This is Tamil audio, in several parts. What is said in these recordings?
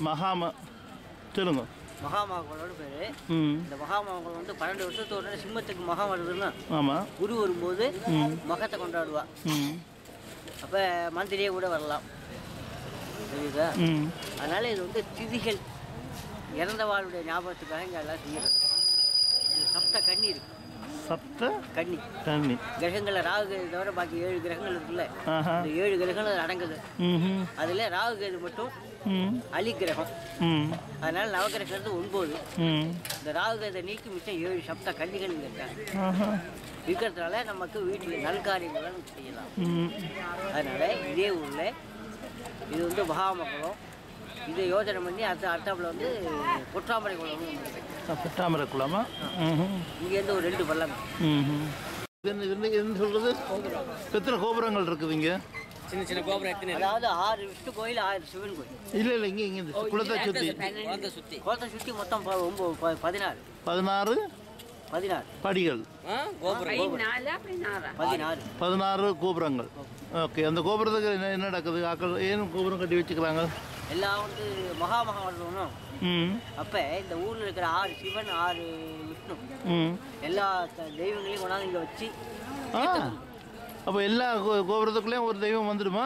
மகாம சொல்லுங்க மகாமகங்களோட பேர் ம் இந்த மகாமகங்கள் வந்து பன்னெண்டு வருஷத்துக்கு ஒரு தடவை சிம்மத்துக்கு மகம் வருதுன்னா ஆமாம் குரு வரும்போது ம் மகத்தை கொண்டாடுவா ம் அப்போ மந்திரியே கூட வரலாம் புரியுதா ம் அதனால இது வந்து திதிகள் இறந்தவாளுடைய ஞாபகத்துக்காக இங்கே எல்லாம் செய்யறது இது சப்த கன்னி இருக்கு சப்த கன்னி தண்ணி கிரகங்களில் ராகு தவிர பாக்கி ஏழு கிரகங்கள் இருக்குல்ல ஆஹா இந்த ஏழு கிரகங்கள் அதில் அடங்குது ம் அதில் ராகு கேது மட்டும் ம் அலி கிரகம் ம் அதனால நவகிரகம் ஒன்பது ம் இந்த ராகு கேதை நீக்கி மிச்சம் ஏழு சப்த கன்னிகள் இங்கே இருக்காங்க ஆஹா இருக்கிறதுனால நமக்கு வீட்டில் நல்காரியங்களை செய்யலாம் ம் அதனால இதே ஊரில் இது வந்து மகாமகுளம் இதை யோசனை பண்ணி அடுத்த அடுத்தாப்புல வந்து பொற்றாமரை குளம்னு ஒண்ணு இருக்கு. பட்டாமரை குளமா ம் இங்கேருந்து ஒரு ரெண்டு பள்ளம் ம் என்ன என்ன என்ன சொல்கிறது எத்தனை கோபுரங்கள் இருக்குது இங்கே சின்ன சின்ன கோபுரம் எத்தனை அதாவது ஆறு விஷ்ணு கோயில் ஆறு சிவன் கோயில் இல்லை இல்லை இங்கே இங்கே இந்த குளத்தை சுற்றி குழந்தை சுத்தி கோலத்தை சுற்றி மொத்தம் ப- ஒம்பது ப- பதினாறு பதினாறு பதினாறு படிகள் ஆ, கோபுரம் பதினாறு பதினாறு கோபுரங்கள் ஓகே அந்த கோபுரத்துக்கு என்ன என்ன நடக்குது ஆக்கள் ஏன் கோபுரம் கட்டி வச்சுக்கிறாங்க எல்லாம் வந்து மகாமகம் வரணும் ம் அப்போ இந்த ஊரில் இருக்கிற ஆறு சிவன் ஆறு விஷ்ணு ம் எல்லா த- தெய்வங்களையும் கொண்டாந்து இங்கே வச்சு ஆ அப்போ எல்லா கோ- கோபுரத்துக்குள்ளேயும் ஒரு தெய்வம் வந்துடுமா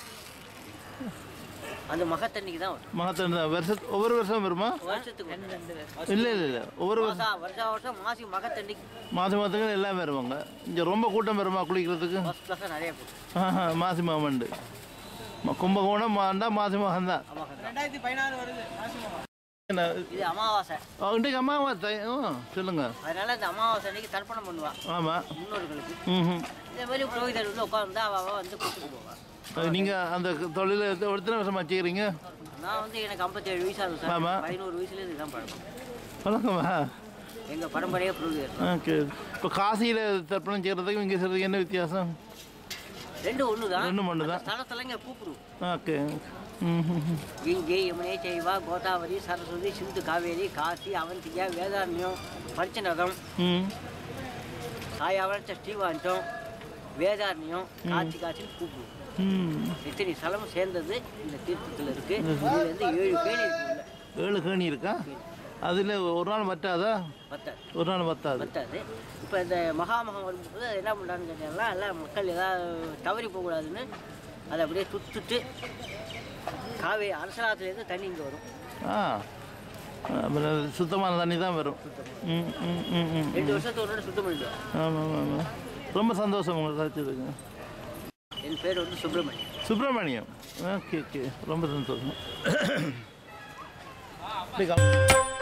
அந்த மகத்தன்னைக்கு தான் வரும் மகத்தன் வருஷ ஒவ்வொரு வருஷம் வருமா வருஷத்துக்கு ஒண்ணு. இல்லை இல்லை இல்லை ஒவ்வொரு வருஷம் மாசா வருஷா வருஷம் மாசி மகத்தன்னைக்கு மாதம் மாதத்துக்கு எல்லாம் வருவாங்க இங்கே ரொம்ப கூட்டம் வருமா குளிக்கிறதுக்கு ஃபஸ்ட் கிளாஸாக நிறைய போகும் ஆஹா, மாசி மகமண்டு ம- கும்பகோணம் மாண்டா மாசி மகம் தான் என்ன இது அமாவாசை இன்றைக்கு அம்மாவா தை- ஆ, சொல்லுங்க அதனால இந்த அமாவாசை அன்னைக்கு தர்ப்பணம் பண்ணுவா ஆமாம் முன்னோர்களுக்கு ம் இதே மாதிரி புரோகிதர் வந்து உட்காந்து அவ அவ வந்து கொடுத்துட்டு போவா நீங்கள் அந்த தொழிலை எத்த- எத்தனை வருஷம் வச்சுக்கிறீங்க நான் வந்து எனக்கு ஐம்பத்தேழு வயசு ஆகுது சார் ஆமா. பதினோரு வயசுல இதுதான் பழக்கம் வணக்கம்மா எங்க பரம்பரையே புரோகிதர் ஓகே இப்போ காசியில் தர்ப்பணம் செய்கிறதுக்கும் இங்கே செய்கிறதுக்கு என்ன வித்தியாசம் ரெண்டு ஒன்று தான் ரெண்டும் ஒன்று தான் ஸ்தலத்தில் இங்கே கூப்பிடுவோம் ஓகே ம் ம், ம். கங்கை யமுனை செய்வா கோதாவரி சரஸ்வதி சிந்து காவேரி காசி அவந்திகா வேதாரண்யம் பஞ்சநகம் ம் சாயாவரத்த ஸ்ரீவாஞ்சம் வேதாரண்யம் காட்சி காட்சின்னு கூப்பிடுவோம் ம் இத்தனை ஸ்தலமும் சேர்ந்தது இந்த தீர்த்தத்தில் இருக்கு இதுலேருந்து ஏழு பேர் இருக்கு உள்ள ஏழு கேணி இருக்கா அதில் ஒரு நாள் வட்டாதா பத்தாது ஒரு நாள் வத்தாது பத்தாது இப்போ இந்த மகாமகம் வரும்போது அது என்ன பண்ணுறான்னு கேட்டீங்கன்னா எல்லாம் மக்கள் ஏதாவது தவறி போகக்கூடாதுன்னு அதை அப்படியே சுத்துட்டு காவேரி அரசலாத்துலேருந்து தண்ணி இங்கே வரும் ஆ அப்புறம் சுத்தமான தண்ணி தான் வரும் ம் ம் ம் ம் ரெண்டு வருஷத்துக்கு ஒரு தடவை சுத்தம் பண்ணிடுவோம் ஆமாம் ஆமாம் ரொம்ப சந்தோஷம் உங்களுக்கு கிடைச்சதுங்க என் பேர் வந்து சுப்பிரமணியம் சுப்பிரமணியம் ஓகே ஓகே ரொம்ப சந்தோஷம்